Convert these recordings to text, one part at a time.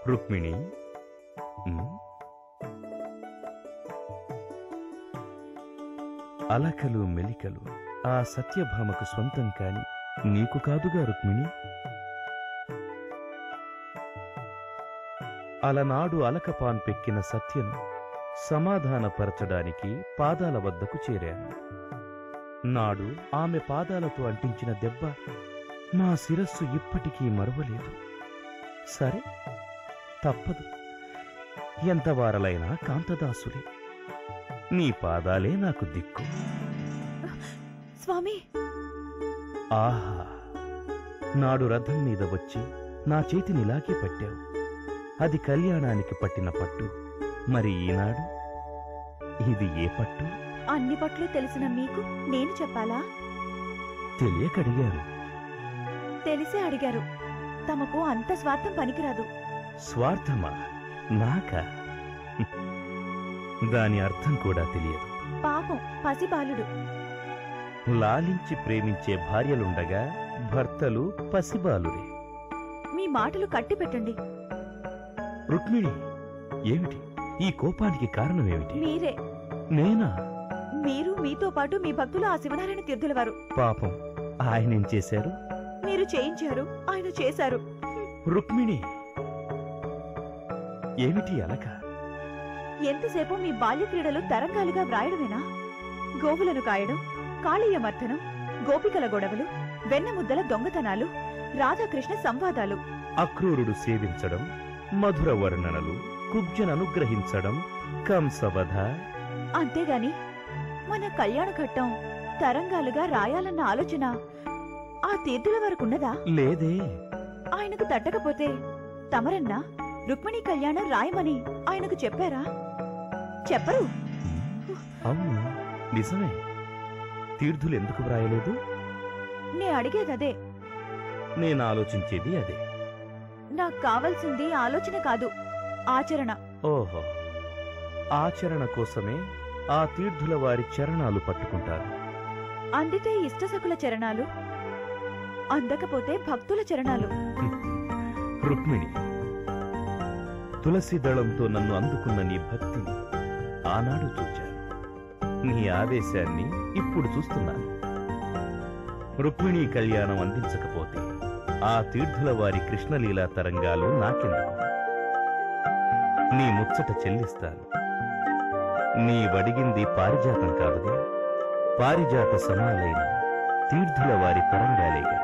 రుక్మిణి ఉమ్. అలకలు మెలికలు ఆ సత్యభామకు స్వంతం కాని నీకు కాదుగా రుక్మిణి అలనాడు అలకపాన్ పెక్కిన సత్యను సమాధానపరచడానికి పాదాల వద్దకు చేరాను నాడు ఆమె పాదాలతో అంటించిన దెబ్బ నా శిరస్సు ఇప్పటికీ మరవలేదు సరే తప్పదు ఎంత వారలైనా కాంతదాసులే నీ పాదాలే నాకు దిక్కు స్వామి ఆహా నాడు రథం మీద వచ్చి నా చేతిని లాగి పట్టావు అది కళ్యాణానికి పట్టిన పట్టు మరి ఈనాడు ఇది ఏ పట్టు అన్ని పట్లు తెలిసిన మీకు నేను చెప్పాలా తెలియకడిగాను తెలిసే అడిగారు తమకు అంత స్వార్థం పనికిరాదు స్వార్థమా నాకా దాని అర్థం కూడా తెలియదు పాపం పసిబాలుడు లాలించి ప్రేమించే భార్యలుండగా భర్తలు పసిబాలురే మీ మాటలు కట్టి పెట్టండి రుక్మిణి ఏమిటి ఈ కోపానికి కారణమేమిటి మీరే నేనా మీరు మీతో పాటు మీ భక్తులు ఆ శివనారాయణ తీర్థుల వారు పాపం ఆయనేం చేశారు మీరు చేయించారు ఆయన చేశారు రుక్మిణి ఏమిటి అలక ఎంతసేపు మీ బాల్య క్రీడలు తరంగాలుగా వ్రాయడమేనా గోవులను కాయడం కాళీయమర్దనం గోపికల గొడవలు వెన్నముద్దల దొంగతనాలు రాధాకృష్ణ సంవాదాలు అక్రూరుడు సేవించడం మధుర వర్ణనలు కుబ్జను అనుగ్రహించడం కంసవధ అంతేగాని మన కళ్యాణ ఘట్టం తరంగాలుగా రాయాలన్న ఆలోచన ఆ తీర్థుల వరకున్నదా లేదే ఆయనకు తట్టకపోతే తమరన్నా రుక్మిణి కళ్యాణం రాయమని ఆయనకు చెప్పారా చెప్పరు అవును నిజమే తీర్థులు ఎందుకు వ్రాయలేదు నే అడిగేదదే నేను ఆలోచించేది అదే నాకు కావాల్సింది ఆలోచన కాదు ఆచరణ ఓహో ఆచరణ కోసమే ఆ తీర్థుల వారి చరణాలు పట్టుకుంటారు అందితే ఇష్టసకుల చరణాలు అందకపోతే భక్తుల చరణాలు రుక్మిణి తులసి దళంతో నన్ను అందుకున్న నీ భక్తిని ఆనాడు చూచాను నీ ఆవేశాన్ని ఇప్పుడు చూస్తున్నాను రుక్మిణీ కళ్యాణం అందించకపోతే ఆ తీర్థుల వారి కృష్ణలీలా తరంగాలు నాకెందుకు నీ ముచ్చట చెల్లిస్తాను నీ వడిగింది పారిజాతం కాదుగా పారిజాత సమాలైన తీర్థుల వారి తరంగాలేగా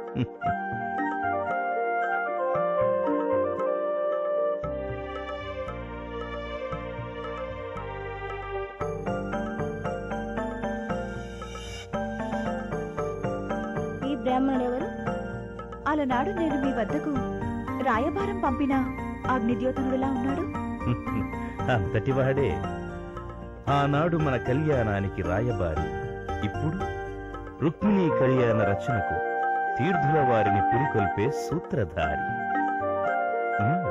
ఈ బ్రాహ్మణుడెవరు అలనాడు నేను మీ వద్దకు రాయబారం పంపిన అగ్నిద్యోతనుడులా ఉన్నాడు అంతటివాడే ఆనాడు మన కళ్యాణానికి రాయబారి ఇప్పుడు రుక్మిణీ కళ్యాణ రచనకు తీర్థుల వారిని పురికొల్పే సూత్రధారి ఉమ్,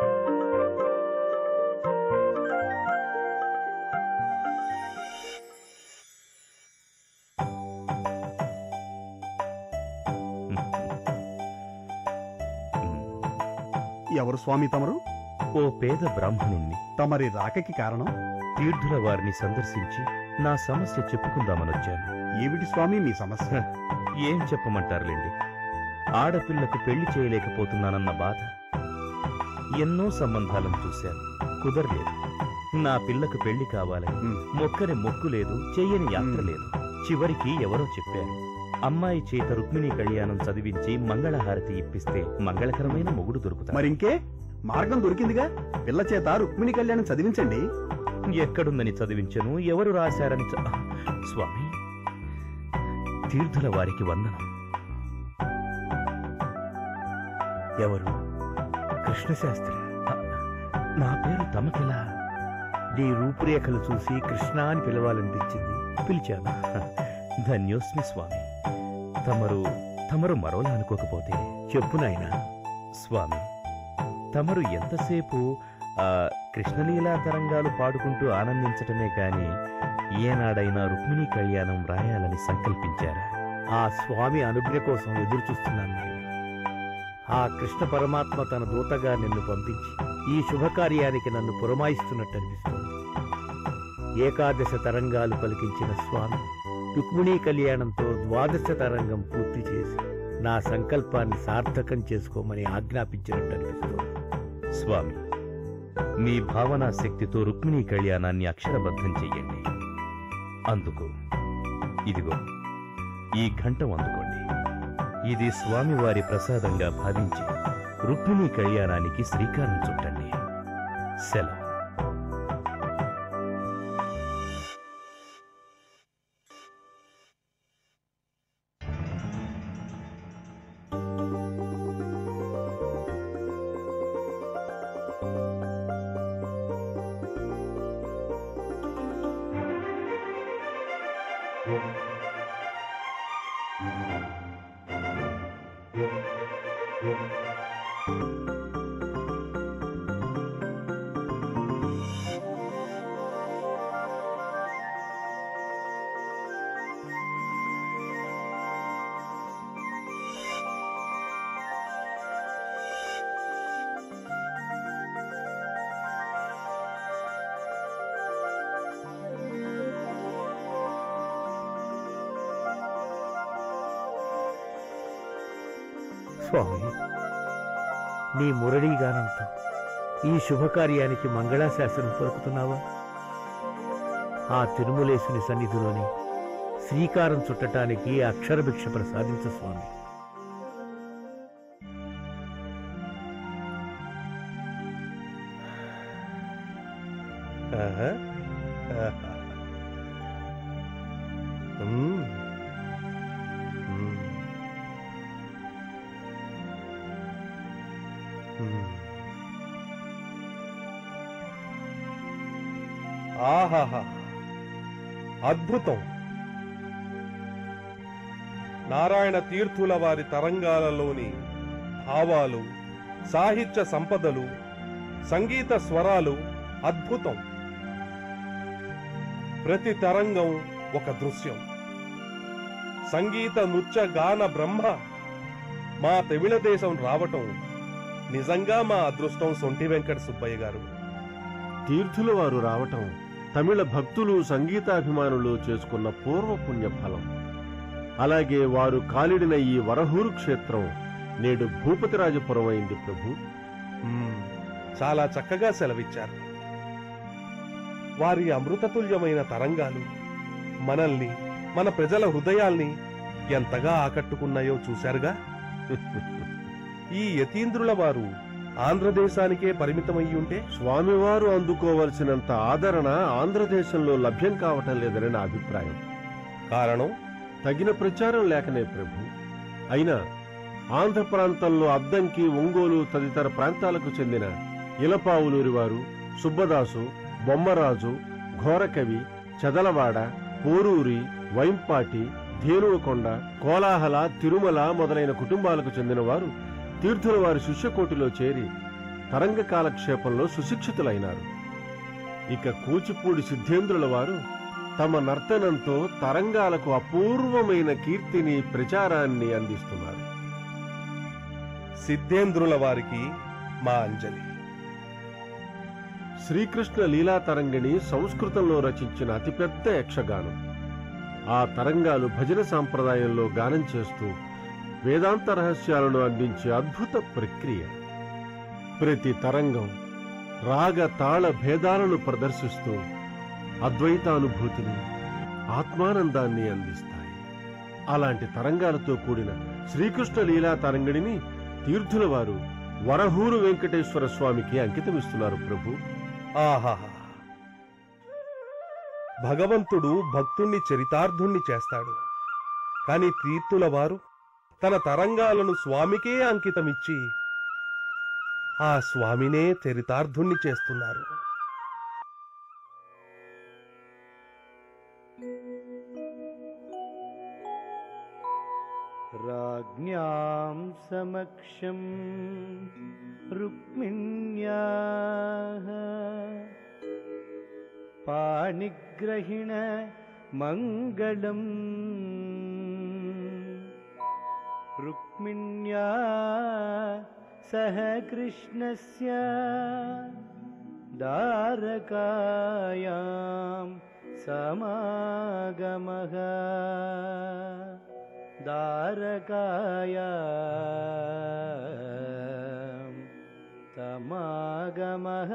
ఉమ్. ఎవరు స్వామి తమరు ఓ పేద బ్రాహ్మణుణ్ణి తమరి రాకకి కారణం తీర్థుల వారిని సందర్శించి నా సమస్య చెప్పుకుందామనొచ్చాను ఏమిటి స్వామి మీ సమస్య ఏం చెప్పమంటారులేండి ఆడపిల్లకు పెళ్లి చేయలేకపోతున్నానన్న బాధ ఎన్నో సంబంధాలను చూశాను కుదరలేదు నా పిల్లకు పెళ్లి కావాలని ఉమ్, మొక్కని మొక్కు లేదు చెయ్యని యాత్ర మ్. లేదు చివరికి ఎవరో చెప్పారు అమ్మాయి చేత రుక్మిణీ కళ్యాణం చదివించి మంగళహారతి ఇప్పిస్తే మంగళకరమైన మొగుడు దొరుకుతాడు మరింకే మార్గం దొరికిందిగా పిల్ల చేత రుక్మిణి కళ్యాణం చదివించండి ఎక్కడుందని చదివించను ఎవరు రాశారని చ- స్వామి తీర్థుల వారికి వందనం ఎవరు కృష్ణశాస్త్రి అ- నా పేరు తమకెలా నీ రూపురేఖలు చూసి కృష్ణ అని పిలవాలనిపించింది పిలిచాను ధన్యోస్మి స్వామి తమరు తమరు మరోలా అనుకోకపోతే చెప్పు నాయనా స్వామి తమరు ఎంతసేపు ఆ కృష్ణలీలా తరంగాలు పాడుకుంటూ ఆనందించటమే కాని ఏనాడైనా రుక్మిణీ కళ్యాణం రాయాలని సంకల్పించారా ఆ స్వామి అనుజ్ఞ కోసం ఎదురు చూస్తున్నాను ఆ కృష్ణ పరమాత్మ తన దూతగా నిన్ను పంపించి ఈ శుభకార్యానికి నన్ను పురమాయిస్తున్నట్టు అనిపిస్తోంది ఏకాదశ తరంగాలు పలికించిన స్వామి రుక్మిణీ కళ్యాణంతో ద్వాదశ తరంగం పూర్తి చేసి నా సంకల్పాన్ని సార్థకం చేసుకోమని ఆజ్ఞాపించినట్టు అనిపిస్తోంది స్వామి మీ భావనా శక్తితో రుక్మిణీ కళ్యాణాన్ని అక్షరబద్ధం చెయ్యండి అందుకు ఇదిగో ఈ ఘంటం అందుకోండి ఇది స్వామివారి ప్రసాదంగా భావించి రుక్మిణీ కళ్యాణానికి శ్రీకారం చుట్టండి సెలవు స్వామి నీ మురళీగానంతో ఈ శుభకార్యానికి మంగళాశాసనం పలుకుతున్నావా ఆ తిరుమలేశుని సన్నిధిలోని శ్రీకారం చుట్టటానికి అక్షరభిక్ష ప్రసాదించు స్వామి ఆహా. ఆహా. మ్మ్. మ్మ్. మ్మ్. ఆహాహా అద్భుతం నారాయణ తీర్థుల వారి తరంగాలలోని భావాలు సాహిత్య సంపదలు సంగీత స్వరాలు అద్భుతం ప్రతి తరంగం ఒక దృశ్యం సంగీత నృత్య గాన బ్రహ్మ మా తెవిళ దేశం రావటం నిజంగా మా అదృష్టం సొంటి వెంకట సుబ్బయ్య గారు తీర్థుల వారు రావటం తమిళ భక్తులు సంగీతాభిమానులు చేసుకున్న పూర్వ పుణ్య ఫలం అలాగే వారు కాలిడిన ఈ వరహూరు క్షేత్రం నేడు భూపతిరాజపురం అయింది ప్రభు మ్మ్. చాలా చక్కగా సెలవిచ్చారు వారి అమృతతుల్యమైన తరంగాలు మనల్ని మన ప్రజల హృదయాల్ని ఎంతగా ఆకట్టుకున్నాయో చూశారుగా ఈ యతీంద్రుల వారు ఆంధ్రదేశానికే పరిమితమయ్యుంటే స్వామివారు అందుకోవలసినంత ఆదరణ ఆంధ్రదేశంలో లభ్యం కావటం లేదని నా అభిప్రాయం కారణం తగిన ప్రచారం లేకనే ప్రభు అయినా ఆంధ్ర ప్రాంతంలో అద్దంకి ఒంగోలు తదితర ప్రాంతాలకు చెందిన ఇలపావులూరి వారు సుబ్బదాసు బొమ్మరాజు ఘోరకవి చెదలవాడ పోరూరి వైంపాటి ధేనువకొండ కోలాహల తిరుమల మొదలైన కుటుంబాలకు చెందిన వారు తీర్థుల వారి శిష్యకోటిలో చేరి తరంగ కాలక్షేపంలో సుశిక్షితులైనారు ఇక కూచిపూడి సిద్ధేంద్రుల వారు తమ నర్తనంతో తరంగాలకు అపూర్వమైన కీర్తిని ప్రచారాన్ని అందిస్తున్నారు సిద్ధేంద్రుల వారికి మా అంజలి శ్రీకృష్ణ లీలా తరంగిణి సంస్కృతంలో రచించిన అతిపెద్ద యక్షగానం ఆ తరంగాలు భజన సాంప్రదాయంలో గానం చేస్తూ వేదాంత రహస్యాలను అందించే అద్భుత ప్రక్రియ ప్రతి తరంగం రాగ తాళ భేదాలను ప్రదర్శిస్తూ అద్వైతానుభూతిని ఆత్మానందాన్ని అందిస్తాయి అలాంటి తరంగాలతో కూడిన శ్రీకృష్ణ లీలా తరంగిణిని తీర్థుల వారు వరహూరు వెంకటేశ్వర స్వామికి అంకితమిస్తున్నారు ప్రభు ఆహాహా భగవంతుడు భక్తుణ్ణి చరితార్థుణ్ణి చేస్తాడు కాని తీర్థుల వారు తన తరంగాలను స్వామికే అంకితమిచ్చి ఆ స్వామినే చరితార్థుణ్ణి చేస్తున్నారు राज्ञां समक्षं रुक्मिण्याः पाणिग्रहिण मङ्गलम् रुक्मिण्या सह कृष्णस्य दारकायां समागमः दारकायां समागमः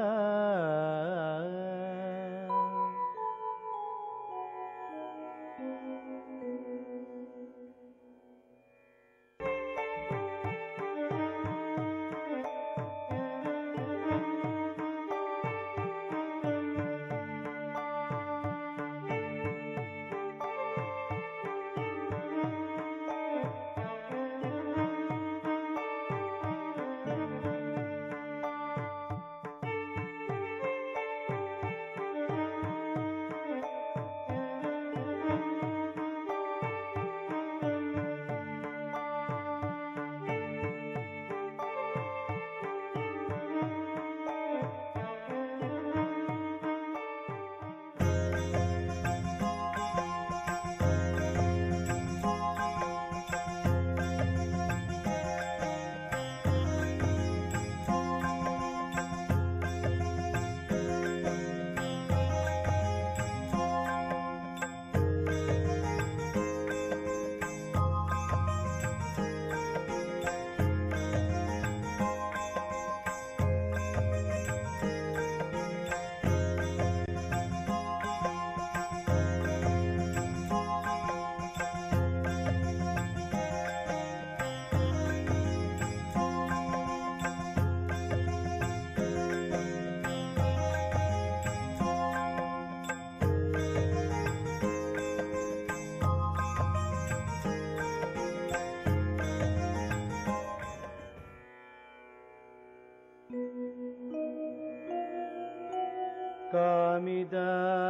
कामिदा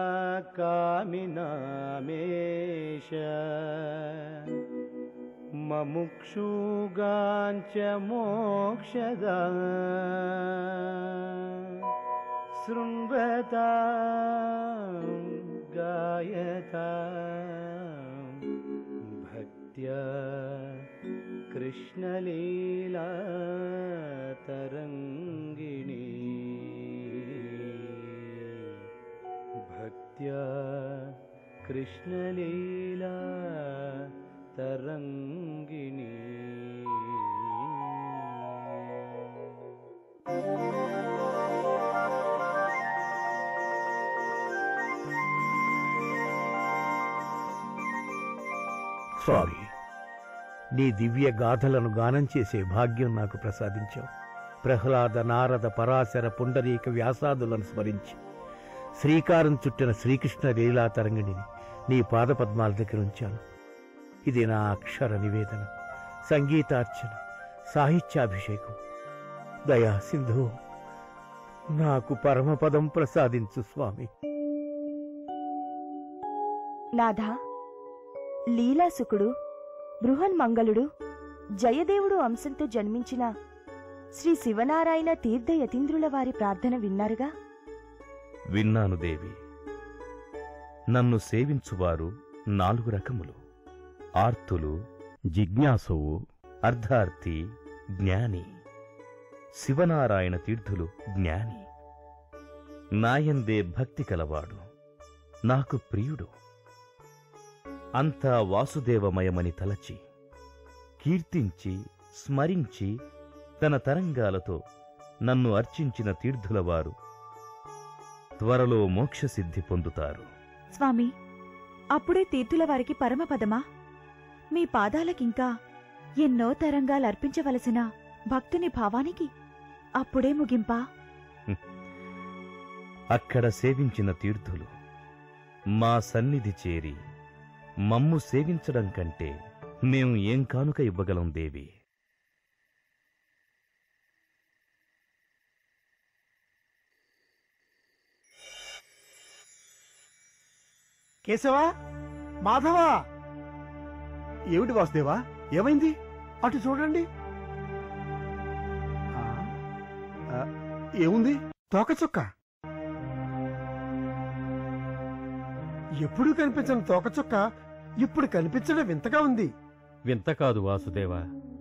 कामिनामेश ममुक्षुगाञ्च मोक्षदा शृण्वता गायता भक्त्या कृष्णलीला तरङ्गिणी भक्त्या कृष्णलीला तरङ्गिणी స్వామి నీ దివ్య గాథలను గానం చేసే భాగ్యం నాకు ప్రసాదించావు ప్రహ్లాద నారద పరాశర పుండరీక వ్యాసాదులను స్మరించి శ్రీకారం చుట్టిన శ్రీకృష్ణ లీలా తరంగిణిని నీ పాదపద్మాల దగ్గర ఉంచాను ఇది నా అక్షర నివేదన సంగీతార్చన సాహిత్యాభిషేకం దయా సింధు నాకు పరమపదం ప్రసాదించు స్వామి నాథ లీలాసుకుడు బృహన్మంగళుడు జయదేవుడు అంశంతో జన్మించిన శ్రీ శివనారాయణ తీర్థ యతీంద్రుల వారి ప్రార్థన విన్నారుగా విన్నాను దేవి నన్ను సేవించువారు నాలుగు రకములు ఆర్తులు జిజ్ఞాసువు అర్ధార్థి జ్ఞాని శివనారాయణ తీర్థులు జ్ఞాని నాయందే భక్తి కలవాడు నాకు ప్రియుడు అంతా వాసుదేవమయమని తలచి కీర్తించి స్మరించి తన తరంగాలతో నన్ను అర్చించిన తీర్థులవారు త్వరలో మోక్షసిద్ధి పొందుతారు స్వామి అప్పుడే తీర్థుల వారికి పరమపదమా మీ పాదాలకింకా ఎన్నో తరంగాలర్పించవలసిన భక్తుని భావానికి అప్పుడే ముగింపా అక్కడ సేవించిన తీర్థులు మా సన్నిధి చేరి మమ్ము సేవించడం కంటే మేము ఏం కానుక ఇవ్వగలం దేవి కేశవా మాధవా ఏమిటి వాసుదేవా ఏమైంది అటు చూడండి ఆ, ఆ, ఏముంది తోకచుక్క ఎప్పుడు కనిపించని తోకచుక్క ఇప్పుడు కనిపించడం వింతగా ఉంది వింత కాదు వాసుదేవ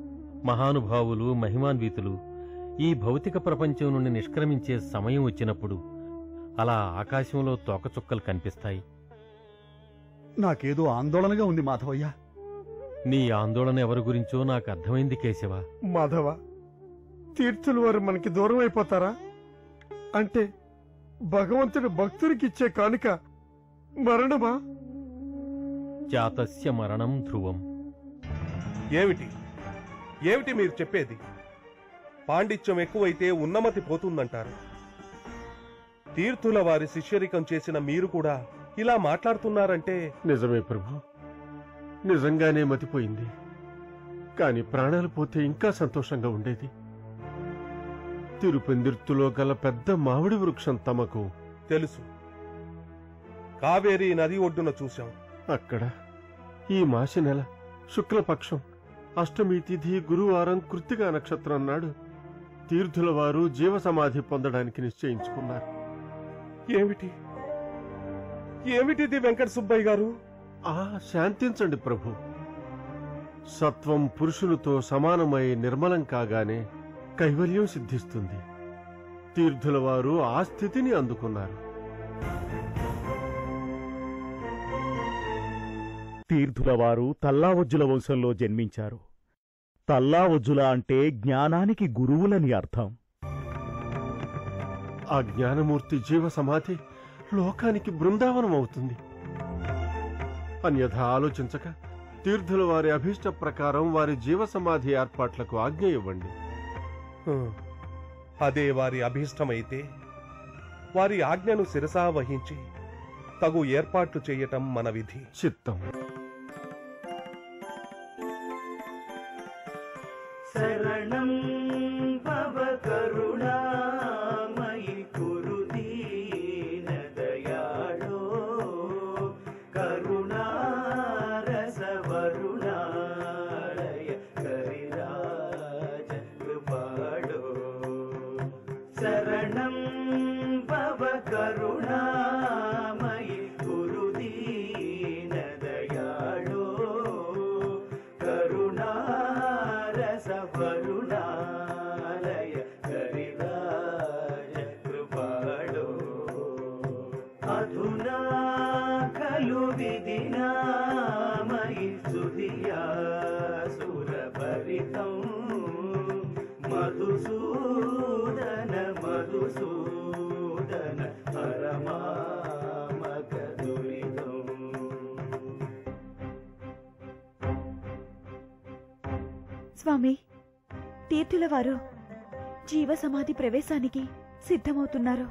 మహానుభావులు మహిమాన్వితులు ఈ భౌతిక ప్రపంచం నుండి నిష్క్రమించే సమయం వచ్చినప్పుడు అలా ఆకాశంలో తోకచుక్కలు కనిపిస్తాయి నాకేదో ఆందోళనగా ఉంది మాధవయ్య నీ ఆందోళన ఎవరి గురించో నాకు అర్థమైంది కేశవ మాధవ తీర్థులు వారు మనకి దూరం అయిపోతారా అంటే భగవంతుడు భక్తుడికి ఇచ్చే కానుక మరణమా జాతస్య మరణం ధ్రువం ఏమిటి ఏమిటి మీరు చెప్పేది పాండిత్యం ఎక్కువైతే ఉన్నమతి పోతుందంటారు తీర్థుల వారి శిష్యరికం చేసిన మీరు కూడా ఇలా మాట్లాడుతున్నారంటే నిజమే ప్రభు నిజంగానే మతిపోయింది కాని ప్రాణాలు పోతే ఇంకా సంతోషంగా ఉండేది తిరుపెందిర్తులో గల పెద్ద మామిడి వృక్షం తమకు తెలుసు కావేరీ నది ఒడ్డున చూశాం అక్కడ ఈ మాసి నెల శుక్లపక్షం అష్టమి తిథి గురువారం కృత్తికా నక్షత్రం నాడు తీర్థుల వారు జీవసమాధి పొందడానికి నిశ్చయించుకున్నారు ఏమిటి ఏమిటిది వెంకట సుబ్బయ్య గారు ఆ శాంతించండి ప్రభు సత్వం పురుషునితో సమానమై నిర్మలం కాగానే కైవల్యం సిద్ధిస్తుంది తీర్థుల వారు ఆ స్థితిని అందుకున్నారు తీర్థుల వారు తల్లావజ్జుల వంశంలో జన్మించారు తల్లావజ్జుల అంటే జ్ఞానానికి గురువులని అర్థం ఆ జ్ఞానమూర్తి జీవ సమాధి లోకానికి బృందావనం అవుతుంది అన్యథ ఆలోచించక తీర్థుల వారి అభీష్ట ప్రకారం వారి జీవ సమాధి ఏర్పాట్లకు ఆజ్ఞ ఇవ్వండి హ్మ్. అదే వారి అభీష్టమైతే వారి ఆజ్ఞను శిరసా వహించి తగు ఏర్పాట్లు చేయటం మన విధి చిత్తం శరణం భవ కరుణామయి కురు దీన దయాళో కరుణారస వరుణాలయ కరిరాజ కృపాళో శరణం భవ కరుణామయి కురు దీన దయాళో కరుణారస వరుణాలయ కరిరాజ కృపాళో అధునా ఖలు విదినామయి సుధియా సురభరితం మధుసూదన మధుసూదన పరమామక దురితం స్వామి తీర్థుల వారు జీవ సమాధి ప్రవేశానికి సిద్ధమవుతున్నారు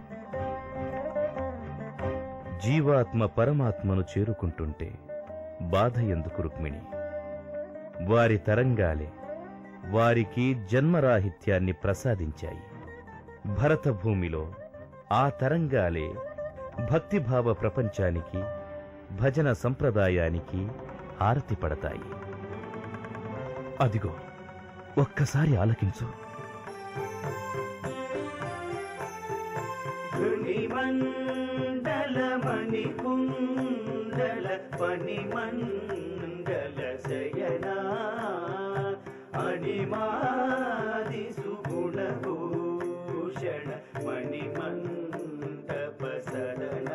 జీవాత్మ పరమాత్మను చేరుకుంటుంటే బాధ ఎందుకు రుక్మిణి వారి తరంగాలే వారికి జన్మరాహిత్యాన్ని ప్రసాదించాయి భరత భూమిలో ఆ తరంగాలే భక్తిభావ ప్రపంచానికి భజన సంప్రదాయానికి హారతి పడతాయి అదిగో ఒక్కసారి ఆలకించు ధృణిమండల మణికుండల పనిమండల శయనా అణిమాది సుగుణభూషణ మణిమండప సదనా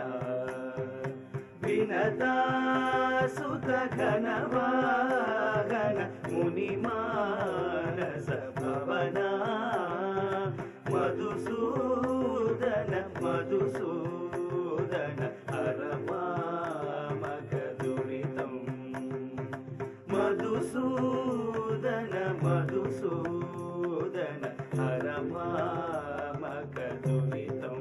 వినతా సుత ఘనవాగన మునిమానస భవనా మధుసూదన మధుసూదన హరమామక దురితం మధుసూదన మధుసూదన హరమామక దురితం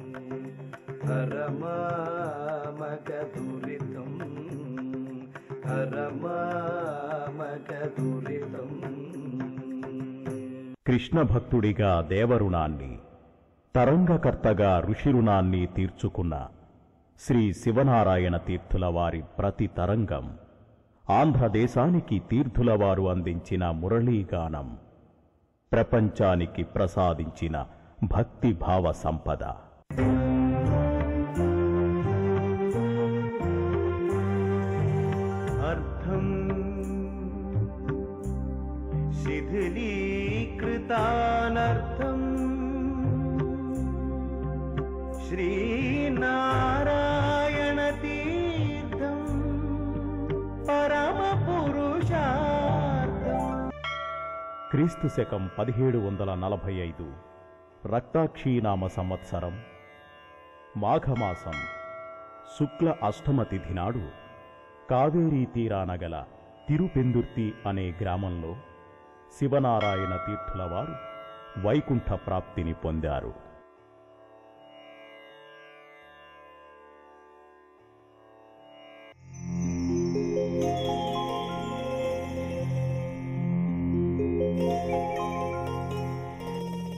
హరమామక దురితం హరమామక దురితం కృష్ణ భక్తుడిగా దేవరుణాన్ని తరంగకర్తగా ఋషిరుణాన్ని తీర్చుకున్న శ్రీ శివనారాయణ తీర్థుల వారి ప్రతి తరంగం ఆంధ్రదేశానికి తీర్థుల వారు అందించిన మురళీగానం ప్రపంచానికి ప్రసాదించిన భక్తిభావ సంపద అర్థం శిథిలీ సంకీర్తనార్థం శ్రీనారాయణ తీర్థం పరమ పురుషార్థం క్రీస్తు శకం పదిహేడు వందల నలభై ఐదు రక్తాక్షీనామ సంవత్సరం మాఘమాసం శుక్ల అష్టమ తిథి నాడు కావేరీ తీరాన గల తిరుపెందుర్తి అనే గ్రామంలో శివనారాయణ తీర్థుల వారు వైకుంఠ ప్రాప్తిని పొందారు